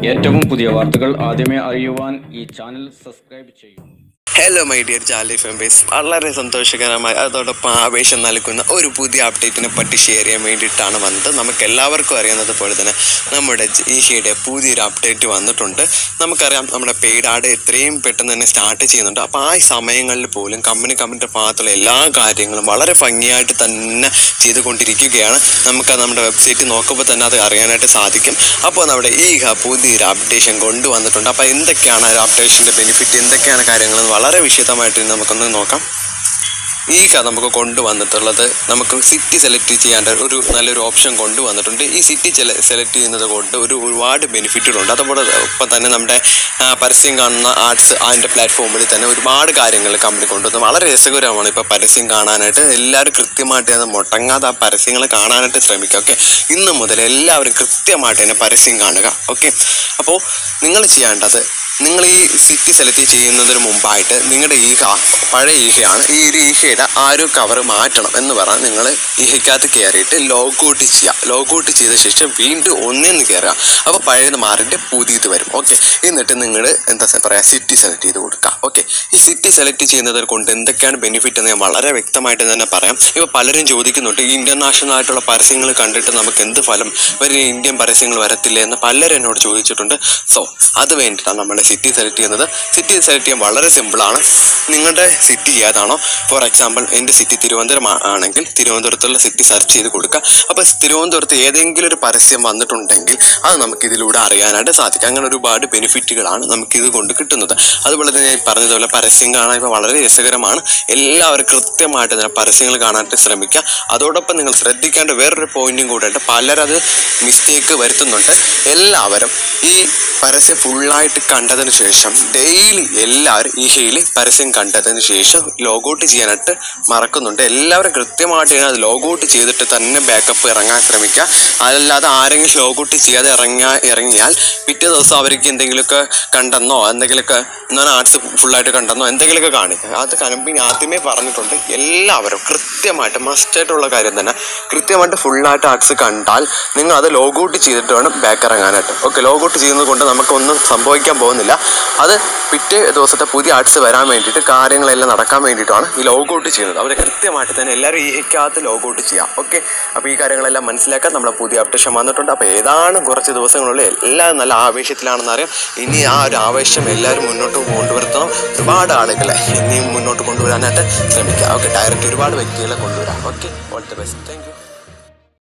ഏറ്റവും പുതിയ വാർത്തകൾ ആദ്യമേ അറിയുവാൻ ഈ ചാനൽ സബ്സ്ക്രൈബ് ചെയ്യൂ ഹലോ മൈ ഡിയർ ജാലി ഫാംബേസ് വളരെ സന്തോഷകരമായി അതോടൊപ്പം ആവേശം നൽകുന്ന ഒരു പുതിയ അപ്ഡേറ്റിനെ പറ്റി ഷെയർ ചെയ്യാൻ വേണ്ടിയിട്ടാണ് വന്നത് നമുക്ക് എല്ലാവർക്കും അറിയാവുന്നത് പോലെ തന്നെ നമ്മുടെ ഈഷയുടെ പുതിയൊരു അപ്ഡേറ്റ് വന്നിട്ടുണ്ട് നമുക്കറിയാം നമ്മുടെ പെയ്ഡ് ആഡ് എത്രയും പെട്ടെന്ന് തന്നെ സ്റ്റാർട്ട് ചെയ്യുന്നുണ്ട് അപ്പോൾ ആ സമയങ്ങളിൽ പോലും കമ്പനി കമ്പനിയുടെ ഭാഗത്തുള്ള എല്ലാ കാര്യങ്ങളും വളരെ ഭംഗിയായിട്ട് തന്നെ ചെയ്തുകൊണ്ടിരിക്കുകയാണ് നമുക്ക് നമ്മുടെ വെബ്സൈറ്റ് നോക്കുമ്പോൾ തന്നെ അത് അറിയാനായിട്ട് സാധിക്കും അപ്പോൾ നമ്മുടെ ഈ പുതിയൊരു അപ്ഡേഷൻ കൊണ്ടുവന്നിട്ടുണ്ട് അപ്പോൾ എന്തൊക്കെയാണ് ആ ഒരു അപ്ഡേഷൻ്റെ ബെനിഫിറ്റ് എന്തൊക്കെയാണ് കാര്യങ്ങളെന്ന് വളരെ വിശദമായിട്ട് ഇനി നമുക്കൊന്ന് നോക്കാം ഈ കഥ നമുക്ക് കൊണ്ടുവന്നിട്ടുള്ളത് നമുക്ക് സിറ്റി സെലക്ട് ചെയ്യാണ്ട് ഒരു നല്ലൊരു ഓപ്ഷൻ കൊണ്ടുവന്നിട്ടുണ്ട് ഈ സിറ്റി സെലക്ട് ചെയ്യുന്നത് കൊണ്ട് ഒരു ഒരുപാട് ബെനിഫിറ്റുകളുണ്ട് അതുപോലെ ഒപ്പം തന്നെ നമ്മുടെ ആ, പരസ്യം കാണുന്ന ആർട്സ് അതിൻ്റെ പ്ലാറ്റ്ഫോമിൽ തന്നെ ഒരുപാട് കാര്യങ്ങൾ കമ്പനി കൊണ്ടുവന്നു വളരെ രസകരമാണ് ഇപ്പോൾ പരസ്യം കാണാനായിട്ട് എല്ലാവരും കൃത്യമായിട്ട് തന്നെ മുടങ്ങാതെ ആ പരസ്യങ്ങൾ കാണാനായിട്ട് ശ്രമിക്കുക ഓക്കെ ഇന്ന് മുതൽ എല്ലാവരും കൃത്യമായിട്ട് തന്നെ പരസ്യം കാണുക ഓക്കെ അപ്പോൾ നിങ്ങൾ ചെയ്യേണ്ടത് നിങ്ങൾ ഈ സിറ്റി സെലക്ട് ചെയ്യുന്നതിന് മുമ്പായിട്ട് നിങ്ങളുടെ ഈഹ പഴയ ഈഹയാണ് ഈ ഒരു ഈഹയുടെ ആ ഒരു കവർ മാറ്റണം എന്ന് പറഞ്ഞാൽ നിങ്ങൾ ഈഹയ്ക്കകത്ത് കയറിയിട്ട് ലോഗ് ഔട്ട് ചെയ്യുക ലോഗ് ഔട്ട് ചെയ്ത ശേഷം വീണ്ടും ഒന്നേന്ന് കയറുക അപ്പോൾ പഴയത് മാറിയിട്ട് പുതിയത് വരും ഓക്കെ എന്നിട്ട് നിങ്ങൾ എന്താ പറയുക സിറ്റി സെലക്ട് ചെയ്ത് കൊടുക്കുക ഓക്കെ ഈ സിറ്റി സെലക്ട് ചെയ്യുന്നത് കൊണ്ട് എന്തൊക്കെയാണ് ബെനിഫിറ്റ് എന്ന് ഞാൻ വളരെ വ്യക്തമായിട്ട് തന്നെ പറയാം ഇപ്പോൾ പലരും ചോദിക്കുന്നുണ്ട് ഈ ഇൻ്റർനാഷണൽ ആയിട്ടുള്ള പരസ്യങ്ങൾ കണ്ടിട്ട് നമുക്ക് എന്ത് ഫലം ഒരു ഇന്ത്യൻ പരസ്യങ്ങൾ വരത്തില്ല എന്ന് പലരും എന്നോട് ചോദിച്ചിട്ടുണ്ട് സോ അത് വേണ്ടിയിട്ടാണ് നമ്മൾ സിറ്റി സെലക്ട് ചെയ്യുന്നത് സിറ്റി സെലക്ട് ചെയ്യാൻ വളരെ സിമ്പിളാണ് നിങ്ങളുടെ സിറ്റി ഏതാണോ ഫോർ എക്സാമ്പിൾ എൻ്റെ സിറ്റി തിരുവനന്തപുരം ആ- ആണെങ്കിൽ തിരുവനന്തപുരത്തുള്ള സിറ്റി സെർച്ച് ചെയ്ത് കൊടുക്കുക അപ്പോൾ തിരുവനന്തപുരത്ത് ഏതെങ്കിലും ഒരു പരസ്യം വന്നിട്ടുണ്ടെങ്കിൽ അത് നമുക്ക് ഇതിലൂടെ അറിയാനായിട്ട് സാധിക്കും അങ്ങനെ ഒരുപാട് ബെനിഫിറ്റുകളാണ് നമുക്ക് ഇത് കൊണ്ട് കിട്ടുന്നത് അതുപോലെ തന്നെ ഞാൻ പറഞ്ഞതുപോലെ പരസ്യം കാണാൻ ഇപ്പോൾ വളരെ രസകരമാണ് എല്ലാവരും കൃത്യമായിട്ട് തന്നെ പരസ്യങ്ങൾ കാണാനായിട്ട് ശ്രമിക്കുക അതോടൊപ്പം നിങ്ങൾ ശ്രദ്ധിക്കേണ്ട വേറൊരു പോയിന്റും കൂടെ ഉണ്ട് പലരത് മിസ്റ്റേക്ക് വരുത്തുന്നുണ്ട് എല്ലാവരും ഈ പരസ്യം ഫുള്ളായിട്ട് കണ്ടതിന് ശേഷം ഡെയിലി എല്ലാവരും ഈ ഷെയിൽ പരസ്യം കണ്ടതിന് ശേഷം ലോഗൗട്ട് ചെയ്യാനായിട്ട് മറക്കുന്നുണ്ട് എല്ലാവരും കൃത്യമായിട്ട് തന്നെ അത് ലോഗൗട്ട് ചെയ്തിട്ട് തന്നെ ബാക്കപ്പ് ഇറങ്ങാൻ ശ്രമിക്കുക അല്ലാതെ ആരെങ്കിലും ലോഗൗട്ട് ചെയ്യാതെ ഇറങ്ങാ ഇറങ്ങിയാൽ പിറ്റേ ദിവസം അവർക്ക് എന്തെങ്കിലുമൊക്കെ കണ്ടെന്നോ എന്തെങ്കിലുമൊക്കെ എന്നാൽ ആർട്സ് ഫുള്ളായിട്ട് കണ്ടെന്നോ എന്തെങ്കിലുമൊക്കെ കാണിക്കുക അത് കമ്പനി ആദ്യമേ പറഞ്ഞിട്ടുണ്ട് എല്ലാവരും കൃത്യമായിട്ട് മസ്റ്റായിട്ടുള്ള കാര്യം തന്നെ കൃത്യമായിട്ട് ഫുള്ളായിട്ട് ആർട്സ് കണ്ടാൽ നിങ്ങൾ അത് ലോഗൗട്ട് ചെയ്തിട്ട് വേണം ബാക്ക് ഇറങ്ങാനായിട്ട് ഓക്കെ ലോഗൗട്ട് ചെയ്യുന്നത് കൊണ്ട് നമുക്കൊന്നും സംഭവിക്കാൻ പോകുന്നില്ല അത് പിറ്റേ ദിവസത്തെ പുതിയ ആർട്സ് വരാൻ വേണ്ടിയിട്ട് കാര്യങ്ങളെല്ലാം നടക്കാൻ വേണ്ടിയിട്ടാണ് ഈ ലോഗൗട്ട് ചെയ്യുന്നത് അവർ കൃത്യമായിട്ട് തന്നെ എല്ലാവരും ഈഹയ്ക്കകത്ത് ലോഗൗട്ട് ചെയ്യാം ഓക്കെ അപ്പോൾ ഈ കാര്യങ്ങളെല്ലാം മനസ്സിലാക്കാൻ നമ്മളെ പുതിയ അപ്ഡേഷൻ വന്നിട്ടുണ്ട് അപ്പോൾ ഏതാണ് കുറച്ച് ദിവസങ്ങളുള്ളിൽ എല്ലാവരും നല്ല ആവേശത്തിലാണെന്ന് അറിയാം ഇനി ആ ഒരു ആവേശം എല്ലാവരും മുന്നോട്ട് കൊണ്ടുവരുത്തണം ഒരുപാട് ആളുകളെ ഇനിയും മുന്നോട്ട് കൊണ്ടുവരാനായിട്ട് ശ്രമിക്കുക ഓക്കെ ഡയറക്റ്റ് ഒരുപാട് വ്യക്തികളെ കൊണ്ടുവരാം okay all the best thank U